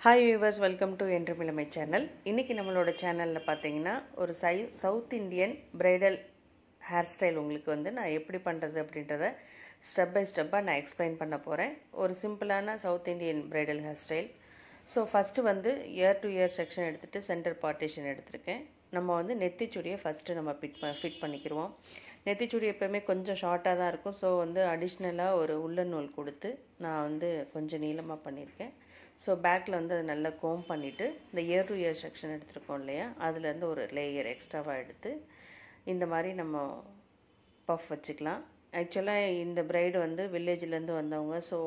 hi viewers welcome to என்றுமிழமை channel இன்றைக்கி நம்மளோட சேனலில் பார்த்தீங்கன்னா ஒரு சை South Indian bridal hair style உங்களுக்கு வந்து நான் எப்படி பண்ணுறது அப்படின்றத ஸ்டெப் பை ஸ்டெப்பாக நான் எக்ஸ்பிளைன் பண்ண போகிறேன் ஒரு சிம்பிளான South Indian bridal hair style so first வந்து இயர் டு இயர் செக்ஷன் எடுத்துகிட்டு சென்டர் பார்ட்டிஷன் எடுத்திருக்கேன் நம்ம வந்து நெத்திச்சுடியை ஃபஸ்ட்டு நம்ம ஃபிட் ப ஃபிட் பண்ணிக்கிடுவோம் நெத்திச்சுடி எப்போவுமே கொஞ்சம் ஷார்ட்டாக தான் இருக்கும் ஸோ வந்து அடிஷ்னலாக ஒரு உள்ளன் நூல் கொடுத்து நான் வந்து கொஞ்சம் நீளமாக பண்ணியிருக்கேன் ஸோ பேக்கில் வந்து அதை நல்லா கோம் பண்ணிவிட்டு இந்த இயர் டு இயர் செக்ஷன் எடுத்துருக்கோம் இல்லையா அதுலேருந்து ஒரு லேயர் எக்ஸ்ட்ராவாக எடுத்து இந்த மாதிரி நம்ம பஃப் வச்சுக்கலாம் ஆக்சுவலாக இந்த பிரைடு வந்து வில்லேஜ்லேருந்து வந்தவங்க ஸோ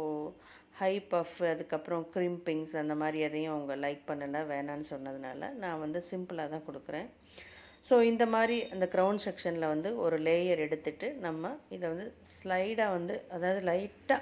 ஹை பஃப் அதுக்கப்புறம் க்ரிம்பிங்ஸ் அந்த மாதிரி எதையும் அவங்க லைக் பண்ணலை வேணான்னு சொன்னதுனால நான் வந்து சிம்பிளாக தான் கொடுக்குறேன் ஸோ இந்த மாதிரி அந்த க்ரௌன் செக்ஷனில் வந்து ஒரு லேயர் எடுத்துட்டு நம்ம இதை வந்து ஸ்லைடாக வந்து அதாவது லைட்டாக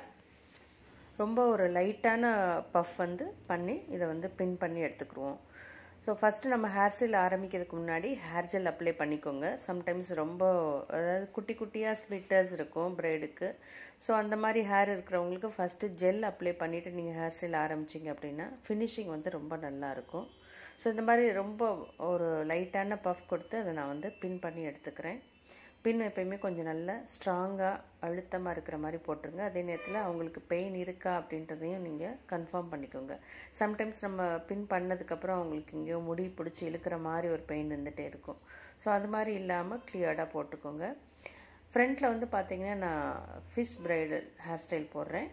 ரொம்ப ஒரு லைட்டான பஃப் வந்து பண்ணி இதை வந்து பின் பண்ணி எடுத்துக்கிடுவோம் ஸோ ஃபஸ்ட்டு நம்ம ஹேர் ஸ்டைல் ஆரம்பிக்கிறதுக்கு முன்னாடி ஹேர் ஜெல் அப்ளை பண்ணிக்கோங்க சம்டைம்ஸ் ரொம்ப அதாவது குட்டி குட்டியாக ஸ்ப்ளிட்டர்ஸ் இருக்கும் ப்ரைடுக்கு ஸோ அந்த மாதிரி ஹேர் இருக்கிறவங்களுக்கு ஃபஸ்ட்டு ஜெல் அப்ளை பண்ணிவிட்டு நீங்கள் ஹேர் ஸ்டைல் ஆரம்பிச்சிங்க அப்படின்னா ஃபினிஷிங் வந்து ரொம்ப நல்லாயிருக்கும் ஸோ இந்த மாதிரி ரொம்ப ஒரு லைட்டான பஃப் கொடுத்து அதை நான் வந்து பின் பண்ணி எடுத்துக்கிறேன் பின் எப்பயுமே கொஞ்சம் நல்ல ஸ்ட்ராங்காக அழுத்தமாக இருக்கிற மாதிரி போட்டுருங்க அதே நேரத்தில் அவங்களுக்கு பெயின் இருக்கா அப்படின்றதையும் நீங்கள் கன்ஃபார்ம் பண்ணிக்கோங்க சம்டைம்ஸ் நம்ம பின் பண்ணதுக்கப்புறம் அவங்களுக்கு எங்கேயோ முடி பிடிச்சி இழுக்கிற மாதிரி ஒரு பெயின் இருந்துகிட்டே இருக்கும் ஸோ அது மாதிரி இல்லாமல் கிளியர்டாக போட்டுக்கோங்க ஃப்ரண்ட்டில் வந்து பார்த்திங்கன்னா நான் ஃபிஷ் பிரைடல் ஹேர் ஸ்டைல் போடுறேன்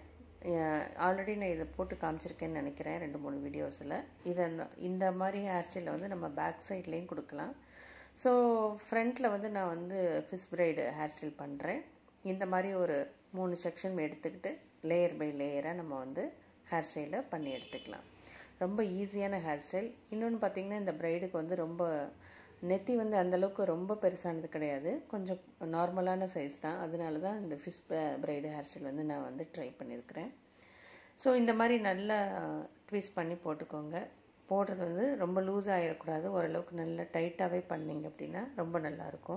ஆல்ரெடி நான் இதை போட்டு காமிச்சிருக்கேன்னு நினைக்கிறேன் ரெண்டு மூணு வீடியோஸில் இதை இந்த மாதிரி ஹேர் ஸ்டைலை வந்து நம்ம பேக் சைட்லேயும் கொடுக்கலாம் ஸோ ஃப்ரண்ட்டில் வந்து நான் வந்து ஃபிஷ் பிரைடு ஹேர் ஸ்டைல் பண்ணுறேன் இந்த மாதிரி ஒரு மூணு செக்ஷன் எடுத்துக்கிட்டு லேயர் பை லேயராக நம்ம வந்து ஹேர் ஸ்டைலை பண்ணி எடுத்துக்கலாம் ரொம்ப ஈஸியான ஹேர் ஸ்டைல் இன்னொன்று பார்த்திங்கன்னா இந்த ப்ரைடுக்கு வந்து ரொம்ப நெத்தி வந்து அந்தளவுக்கு ரொம்ப பெருசானது கிடையாது கொஞ்சம் நார்மலான சைஸ் தான் அதனால தான் இந்த ஃபிஷ் ப்ரைடு ஹேர் ஸ்டைல் வந்து நான் வந்து ட்ரை பண்ணியிருக்கிறேன் ஸோ இந்த மாதிரி நல்லா ட்விஸ்ட் பண்ணி போட்டுக்கோங்க போடுறது வந்து ரொம்ப லூஸ் ஆகிடக்கூடாது ஓரளவுக்கு நல்லா டைட்டாகவே பண்ணிங்க அப்படின்னா ரொம்ப நல்லாயிருக்கும்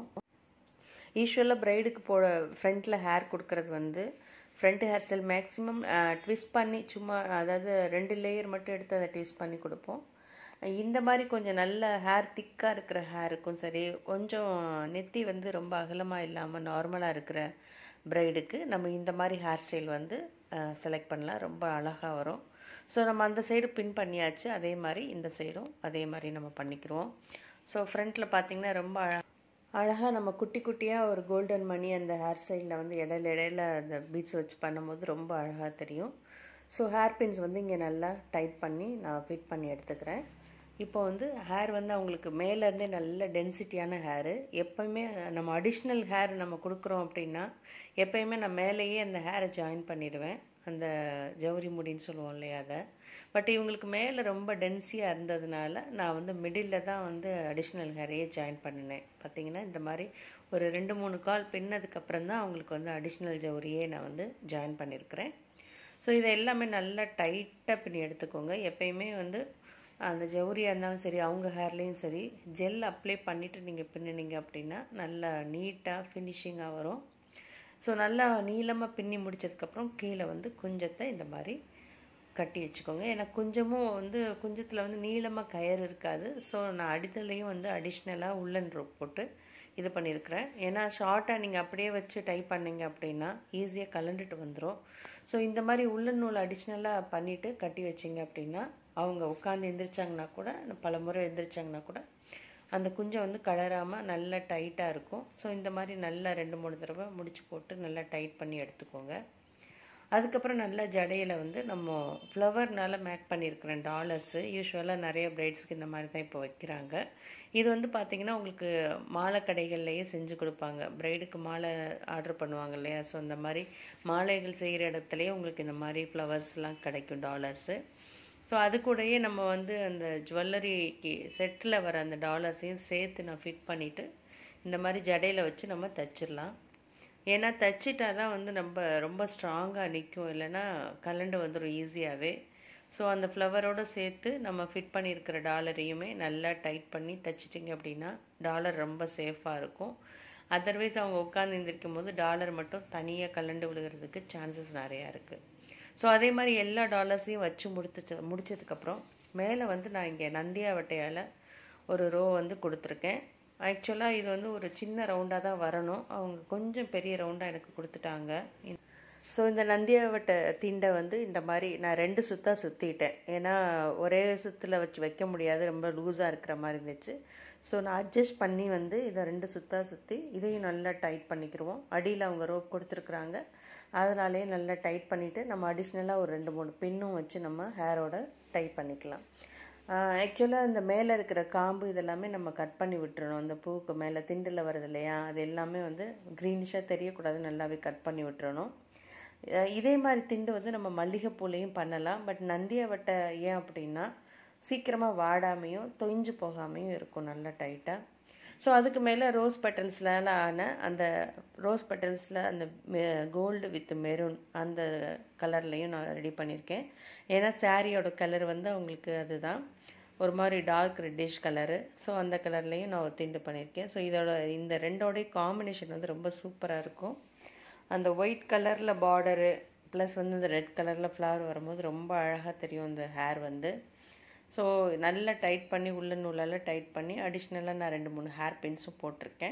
யூஸ்வலாக ப்ரைடுக்கு போட ஃப்ரண்ட்டில் ஹேர் கொடுக்கறது வந்து front hair style maximum twist பண்ணி சும்மா அதாவது ரெண்டு லேயர் மட்டும் எடுத்து அதை ட்விஸ்ட் பண்ணி கொடுப்போம் இந்த மாதிரி கொஞ்சம் நல்ல ஹேர் திக்காக இருக்கிற ஹேருக்கும் சரி கொஞ்சம் நெத்தி வந்து ரொம்ப அகலமாக இல்லாமல் நார்மலாக இருக்கிற ப்ரைடுக்கு நம்ம இந்த மாதிரி ஹேர் ஸ்டைல் வந்து செலக்ட் பண்ணலாம் ரொம்ப அழகாக வரும் ஸோ நம்ம அந்த சைடு பின் பண்ணியாச்சு அதே மாதிரி இந்த சைடும் அதே மாதிரி நம்ம பண்ணிக்கிறோம் ஸோ ஃப்ரண்ட்டில் பார்த்திங்கன்னா ரொம்ப அழ அழகாக நம்ம குட்டி குட்டியாக ஒரு கோல்டன் மணி அந்த ஹேர் ஸ்டைலில் வந்து இடையில இடையில அந்த பீட்ஸ் வச்சு பண்ணும்போது ரொம்ப அழகாக தெரியும் ஸோ ஹேர் பின்ஸ் வந்து இங்கே நல்லா டைட் பண்ணி நான் ஃபிட் பண்ணி எடுத்துக்கிறேன் இப்போ வந்து ஹேர் வந்து அவங்களுக்கு மேலேருந்தே நல்ல டென்சிட்டியான ஹேரு எப்போயுமே நம்ம அடிஷ்னல் ஹேர் நம்ம கொடுக்குறோம் அப்படின்னா எப்போயுமே நான் மேலேயே அந்த ஹேரை ஜாயின் பண்ணிடுவேன் அந்த ஜவுரி முடின்னு சொல்லுவோம் இல்லையா அதை பட் இவங்களுக்கு மேலே ரொம்ப டென்சியாக இருந்ததுனால நான் வந்து மிடில் தான் வந்து அடிஷ்னல் ஹேரையே ஜாயின் பண்ணினேன் பார்த்தீங்கன்னா இந்த மாதிரி ஒரு ரெண்டு மூணு கால் பின்னதுக்கப்புறம் தான் அவங்களுக்கு வந்து அடிஷ்னல் ஜவுரியே நான் வந்து ஜாயின் பண்ணியிருக்கிறேன் ஸோ இதை எல்லாமே நல்லா டைட்டாக பின்னி எடுத்துக்கோங்க எப்பயுமே வந்து அந்த ஜவுரியாக இருந்தாலும் சரி அவங்க ஹேர்லேயும் சரி ஜெல் அப்ளை பண்ணிவிட்டு நீங்கள் பின்னினீங்க அப்படின்னா நல்லா நீட்டாக ஃபினிஷிங்காக வரும் ஸோ நல்லா நீளமாக பின்னி முடித்ததுக்கப்புறம் கீழே வந்து குஞ்சத்தை இந்த மாதிரி கட்டி வச்சுக்கோங்க ஏன்னா குஞ்சமும் வந்து குஞ்சத்தில் வந்து நீளமாக கயர் இருக்காது ஸோ நான் அடித்தலையும் வந்து அடிஷ்னலாக உள்ளன் ரோப் போட்டு இது பண்ணியிருக்கிறேன் ஏன்னா ஷார்ட்டாக நீங்கள் அப்படியே வச்சு டைப் பண்ணிங்க அப்படின்னா ஈஸியாக கலண்டுட்டு வந்துடும் ஸோ இந்த மாதிரி உள்ளன் நூல் அடிஷ்னலாக பண்ணிவிட்டு கட்டி வச்சிங்க அப்படின்னா அவங்க உட்காந்து எந்திரிச்சாங்கன்னா கூட பல முறை எந்திரிச்சாங்கன்னா கூட அந்த குஞ்சை வந்து கலராமல் நல்லா டைட்டாக இருக்கும் ஸோ இந்த மாதிரி நல்லா ரெண்டு மூணு தடவை முடிச்சு போட்டு நல்லா டைட் பண்ணி எடுத்துக்கோங்க அதுக்கப்புறம் நல்லா ஜடையில் வந்து நம்ம ஃப்ளவர்னால் மேக் பண்ணியிருக்கிறேன் டாலர்ஸு யூஸ்வலாக நிறைய பிரைட்ஸ்க்கு இந்த மாதிரி தான் இப்போ வைக்கிறாங்க இது வந்து பார்த்திங்கன்னா உங்களுக்கு மாலை கடைகள்லையே செஞ்சு கொடுப்பாங்க பிரைடுக்கு மாலை ஆர்டர் பண்ணுவாங்க இல்லையா ஸோ இந்த மாதிரி மாலைகள் செய்கிற இடத்துலையே உங்களுக்கு இந்த மாதிரி ஃப்ளவர்ஸ்லாம் கிடைக்கும் டாலர்ஸு ஸோ அது கூடயே நம்ம வந்து அந்த ஜுவல்லரிக்கு செட்டில் வர அந்த டாலர்ஸையும் சேர்த்து நான் ஃபிட் பண்ணிவிட்டு இந்த மாதிரி ஜடையில் வச்சு நம்ம தச்சிடலாம் ஏன்னா தச்சிட்டா தான் வந்து நம்ம ரொம்ப ஸ்ட்ராங்காக நிற்கும் இல்லைன்னா கலண்டு வந்துடும் ஈஸியாகவே ஸோ அந்த ஃப்ளவரோடு சேர்த்து நம்ம ஃபிட் பண்ணியிருக்கிற டாலரையுமே நல்லா டைட் பண்ணி தச்சிட்டிங்க அப்படின்னா டாலர் ரொம்ப சேஃபாக இருக்கும் அதர்வைஸ் அவங்க உட்காந்து எந்திரிக்கும் போது டாலர் மட்டும் தனியாக கலண்டு விழுகிறதுக்கு சான்சஸ் நிறையா இருக்குது ஸோ அதே மாதிரி எல்லா டாலர்ஸையும் வச்சு முடித்து முடிச்சதுக்கப்புறம் மேலே வந்து நான் இங்கே நந்தியாவட்டையால் ஒரு ரோ வந்து கொடுத்துருக்கேன் ஆக்சுவலாக இது வந்து ஒரு சின்ன ரவுண்டாக தான் வரணும் அவங்க கொஞ்சம் பெரிய ரவுண்டாக எனக்கு கொடுத்துட்டாங்க ஸோ இந்த நந்தியாவட்ட திண்டை வந்து இந்த மாதிரி நான் ரெண்டு சுத்தாக சுற்றிட்டேன் ஏன்னா ஒரே சுத்தில் வச்சு வைக்க முடியாது ரொம்ப லூஸாக இருக்கிற மாதிரி இருந்துச்சு ஸோ நான் அட்ஜஸ்ட் பண்ணி வந்து இதை ரெண்டு சுத்தாக சுற்றி இதையும் நல்லா டைட் பண்ணிக்கிடுவோம் அடியில் அவங்க ரோப் கொடுத்துருக்குறாங்க அதனாலேயே நல்லா டைட் பண்ணிவிட்டு நம்ம அடிஷ்னலாக ஒரு ரெண்டு மூணு பின்னும் வச்சு நம்ம ஹேரோட டைட் பண்ணிக்கலாம் ஆக்சுவலாக இந்த மேலே இருக்கிற காம்பு இதெல்லாமே நம்ம கட் பண்ணி விட்டுறணும் அந்த பூவுக்கு மேலே திண்டில் வருது இல்லையா அது எல்லாமே வந்து க்ரீனிஷாக தெரியக்கூடாது நல்லாவே கட் பண்ணி விட்டுறணும் இதே மாதிரி திண்டு வந்து நம்ம மல்லிகைப்பூலையும் பண்ணலாம் பட் நந்தியாவட்டை ஏன் அப்படின்னா சீக்கிரமாக வாடாமையும் தொய்ஞ்சு போகாமையும் இருக்கும் நல்லா டைட்டாக ஸோ அதுக்கு மேலே ரோஸ் பெட்டல்ஸ்லால ஆன அந்த ரோஸ் பெட்டல்ஸில் அந்த கோல்டு வித் மெரூன் அந்த கலர்லையும் நான் ரெடி பண்ணியிருக்கேன் ஏன்னா சாரியோட கலர் வந்து அவங்களுக்கு அதுதான் ஒரு மாதிரி டார்க் ரெட்டிஷ் கலரு ஸோ அந்த கலர்லேயும் நான் ஒரு திண்டு பண்ணியிருக்கேன் ஸோ இதோட இந்த ரெண்டோடைய காம்பினேஷன் வந்து ரொம்ப சூப்பராக இருக்கும் அந்த ஒயிட் கலரில் பார்டரு ப்ளஸ் வந்து இந்த ரெட் கலரில் ஃப்ளவர் வரும்போது ரொம்ப அழகாக தெரியும் அந்த ஹேர் வந்து ஸோ நல்லா டைட் பண்ணி உள்ள நூலால் டைட் பண்ணி அடிஷ்னலாக நான் ரெண்டு மூணு ஹேர் பின்ஸும் போட்டிருக்கேன்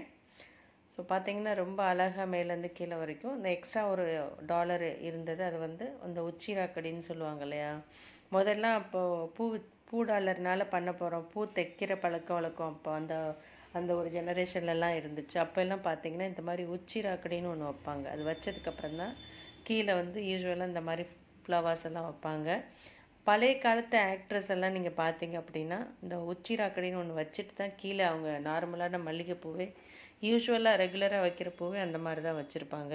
ஸோ பார்த்தீங்கன்னா ரொம்ப அழகாக மேலேருந்து கீழே வரைக்கும் இந்த எக்ஸ்ட்ரா ஒரு டாலர் இருந்தது அது வந்து அந்த உச்சி ராக்கடின்னு சொல்லுவாங்க இல்லையா முதல்ல அப்போது பூ பூ டாலர்னால பண்ண போகிறோம் பூ தைக்கிற பழக்க வழக்கம் அப்போ அந்த அந்த ஒரு ஜெனரேஷன்லலாம் இருந்துச்சு அப்போ எல்லாம் பார்த்தீங்கன்னா இந்த மாதிரி உச்சி ராக்கடின்னு ஒன்று வைப்பாங்க அது வச்சதுக்கப்புறம் தான் கீழே வந்து யூஸ்வலாக இந்த மாதிரி ஃப்ளவர்ஸ் எல்லாம் வைப்பாங்க பழைய காலத்து ஆக்ட்ரஸ் எல்லாம் நீங்கள் பார்த்தீங்க அப்படின்னா இந்த உச்சி ராக்கடின்னு ஒன்று வச்சுட்டு தான் கீழே அவங்க நார்மலான மல்லிகைப்பூவே யூஸ்வலாக ரெகுலராக வைக்கிற பூவே அந்த மாதிரி தான் வச்சுருப்பாங்க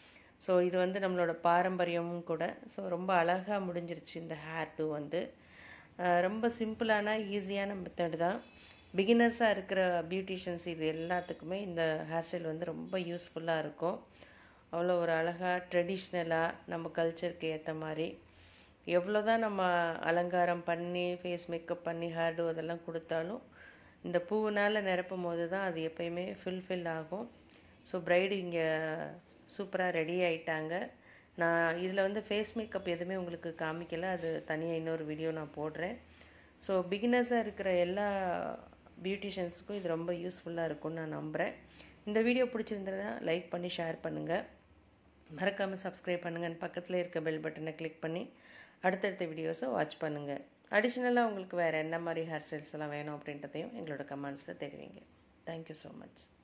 ஸோ இது வந்து நம்மளோட பாரம்பரியமும் கூட ஸோ ரொம்ப அழகாக முடிஞ்சிருச்சு இந்த ஹேர் டூ வந்து ரொம்ப சிம்பிளான ஈஸியான மெத்தட் தான் பிகினர்ஸாக இருக்கிற பியூட்டிஷியன்ஸ் இது எல்லாத்துக்குமே இந்த ஹேர் ஸ்டைல் வந்து ரொம்ப யூஸ்ஃபுல்லாக இருக்கும் அவ்வளோ ஒரு அழகாக ட்ரெடிஷ்னலாக நம்ம கல்ச்சருக்கு ஏற்ற மாதிரி எவ்வளோ தான் நம்ம அலங்காரம் பண்ணி ஃபேஸ் மேக்கப் பண்ணி ஹேர் டூ அதெல்லாம் கொடுத்தாலும் இந்த பூவினால் நிரப்பும் போது தான் அது எப்பயுமே ஃபுல்ஃபில் ஆகும் ஸோ ப்ரைடு இங்கே சூப்பராக ரெடி ஆயிட்டாங்க நான் இதில் வந்து ஃபேஸ் மேக்கப் எதுவுமே உங்களுக்கு காமிக்கலை அது தனியாக இன்னொரு வீடியோ நான் போடுறேன் ஸோ பிகினர்ஸாக இருக்கிற எல்லா பியூட்டிஷியன்ஸுக்கும் இது ரொம்ப யூஸ்ஃபுல்லாக இருக்கும்னு நான் நம்புகிறேன் இந்த வீடியோ பிடிச்சிருந்ததுன்னா லைக் பண்ணி ஷேர் பண்ணுங்கள் மறக்காமல் சப்ஸ்கிரைப் பண்ணுங்கள் பக்கத்தில் இருக்க பெல் பட்டனை கிளிக் பண்ணி அடுத்தடுத்த வீடியோஸை வாட்ச் பண்ணுங்கள் அடிஷ்னலாக உங்களுக்கு வேறு என்ன மாதிரி ஹேர் ஸ்டைல்ஸ் எல்லாம் வேணும் அப்படின்றதையும் எங்களோட கமெண்ட்ஸில் தெரிவிங்க தேங்க்யூ ஸோ மச்